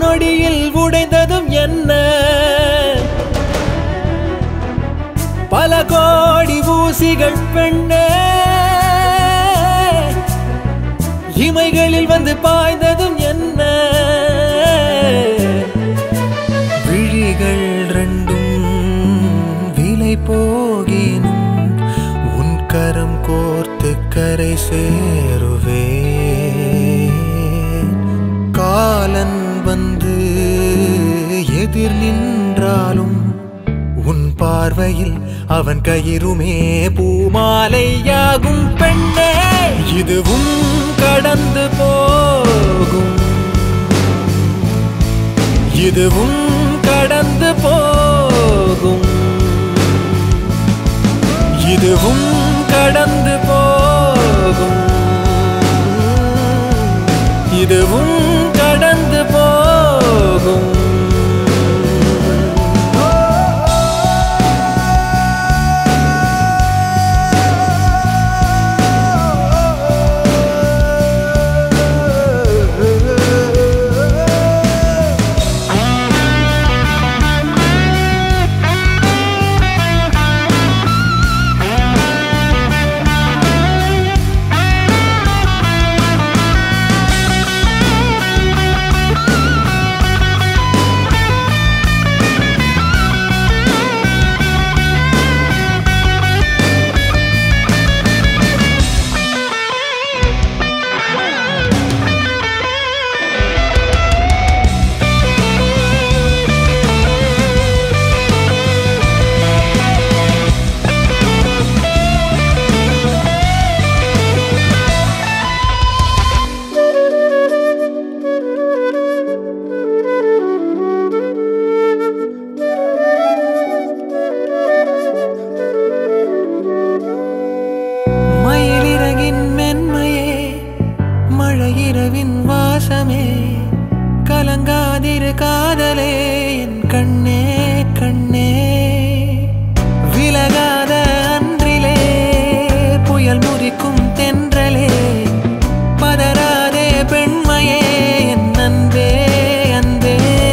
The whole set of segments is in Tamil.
நொடியில் உடைந்ததும் என்ன பல கோடி ஊசிகள் பெண்ணே இமைகளில் வந்து பாய்ந்ததும் என்ன விழிகள் ரெண்டும் விலை போகினும் உன் கரம் கோர்த்து கரை சேருவே காலன் வந்து எதிர் நின்றாலும் உன் பார்வையில் அவன் கயிறுமே பூமாலையாகும் பெண்ணே இதுவும் கடந்து போகும் இதுவும் கடந்து போகும் இதுவும் கடந்து போகும் இதுவும் கடந்து போகும் மயிலிறகின் மென்மையே மழையிரவின் வாசமே கலங்காதிரு காதலே என் கண்ணே கண்ணே விலகாத அன்றிலே புயல் முறிக்கும் தென்றலே பதறாதே பெண்மையே என் அன்பே அன்பே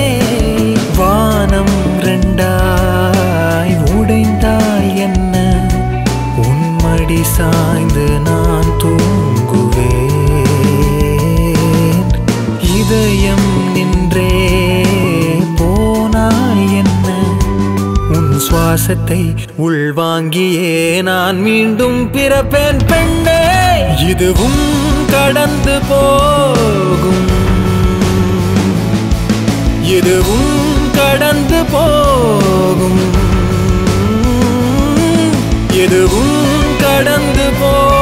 வானம் ரெண்டாய் உடைந்தால் என்ன உன்மடி சாய்ந்து நான் தூங்குவேன் இதயம் நின்றே போனால் என்ன உன் சுவாசத்தை உள்வாங்கியே நான் மீண்டும் பிறப்பேன் பெண்ணே இதுவும் கடந்து போகும் இதுவும் கடந்து போகும் எதுவும் கடந்து போ